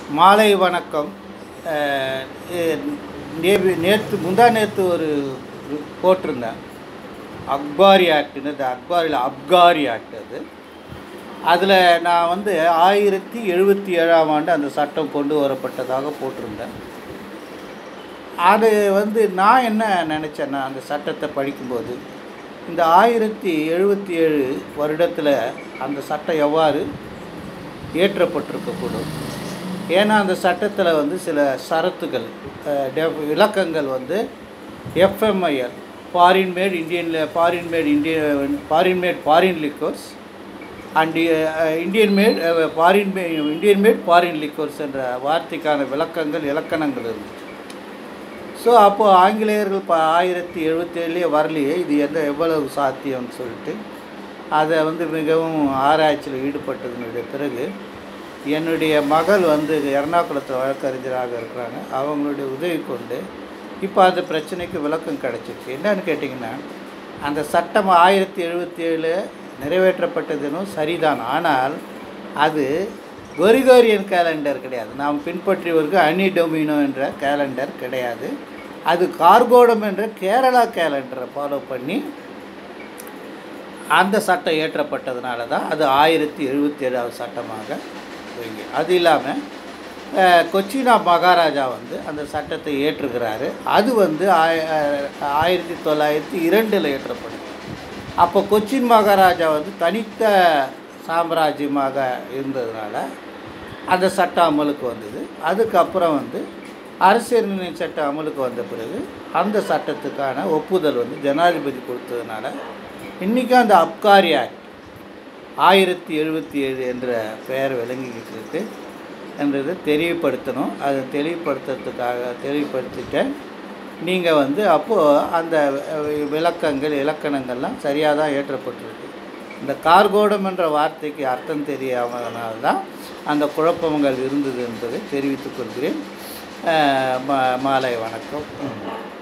மாலை வணக்கம் அஹ், எ- நே- நேற்று முந்தா நேற்று ஒரு போட்டிருந்தேன் அக்பாரி ஆக்ட்னு இந்த அக்பாரியில் அப்காரி ஆக்ட் அது அதில் நான் வந்து ஆயிரத்தி எழுபத்தி ஏழாம் ஆண்டு அந்த சட்டம் கொண்டு வரப்பட்டதாக போட்டிருந்தேன் அது வந்து நான் என்ன நினச்சேன்னா அந்த சட்டத்தை படிக்கும்போது இந்த ஆயிரத்தி எழுபத்தி ஏழு வருடத்தில் அந்த சட்டம் எவ்வாறு ஏற்றப்பட்டிருக்கக்கூடும் ஏன்னா அந்த சட்டத்தில் வந்து சில சரத்துகள் அஹ், டெஃப்- இலக்கங்கள் வந்து FMIL foreign made Indian foreign made Indian foreign made foreign liquors and Indian made foreign made Indian made foreign liquors என்ற வார்த்தைக்கான விளக்கங்கள் இலக்கணங்கள் இருந்துச்சு ஸோ அப்போது ஆங்கிலேயர்கள் இப்போ ஆயிரத்தி எழுபத்தேழுலேயே வரலையே இது எந்த எவ்வளவு சாத்தியம்னு சொல்லிட்டு அதை வந்து மிகவும் ஆராய்ச்சியில் ஈடுபட்டதனுடைய பிறகு என்னுடைய மகள் வந்து எர்ணாகுளத்தில் வழக்கறிஞராக இருக்கிறாங்க அவங்களுடைய உதவி கொண்டு இப்போ அந்த பிரச்சனைக்கு விளக்கம் கிடச்சிருச்சு என்னன்னு கேட்டிங்கன்னா அந்த சட்டம் ஆயிரத்தி எழுபத்தி ஏழு நிறைவேற்றப்பட்டதுனும் சரிதான் ஆனால் அது கொரிகோரியன் கேலண்டர் கிடையாது நாம் பின்பற்றியவருக்கு அனி டொமினோ என்ற கேலண்டர் கிடையாது அது கார்கோடம் என்ற கேரளா கேலண்டரை ஃபாலோ பண்ணி அந்த சட்டம் ஏற்றப்பட்டதுனால தான் அது ஆயிரத்தி எழுபத்தி ஏழாவது சட்டமாக வைங்க அது இல்லாமல் கொச்சினா மகாராஜா வந்து அந்த சட்டத்தை ஏற்றுகிறாரு அது வந்து ஆய அஹ், ஆயிரத்தி தொள்ளாயிரத்தி இரண்டில் ஏற்றப்படுது அப்போ கொச்சின் மகாராஜா வந்து தனித்த சாம்ராஜ்யமாக இருந்ததுனால அந்த சட்டம் அமலுக்கு வந்தது அதுக்கப்புறம் வந்து அரசியல் சட்டம் அமலுக்கு வந்த பிறகு அந்த சட்டத்துக்கான ஒப்புதல் வந்து ஜனாதிபதி கொடுத்ததுனால இன்றைக்கும் அந்த அப்காரி ஆக்ட் ஆயிரத்தி எழுபத்தி ஏழு என்ற பெயர் விளங்கிக்கிட்டு இருக்கு என்றதை தெளிவுபடுத்தணும் அதை தெளிவுபடுத்துறதுக்காக தெளிவுபடுத்திட்டேன் நீங்கள் வந்து அப்போது அந்த அஹ், விளக்கங்கள் இலக்கணங்கள்லாம் சரியாக தான் ஏற்றப்பட்டிருக்கு இந்த கார்கோடம் என்ற வார்த்தைக்கு அர்த்தம் தெரியாமதனால்தான் அந்த குழப்பங்கள் இருந்தது என்பதை தெரிவித்துக் கொள்கிறேன் அஹ், மா- மாலை வணக்கம் ம்.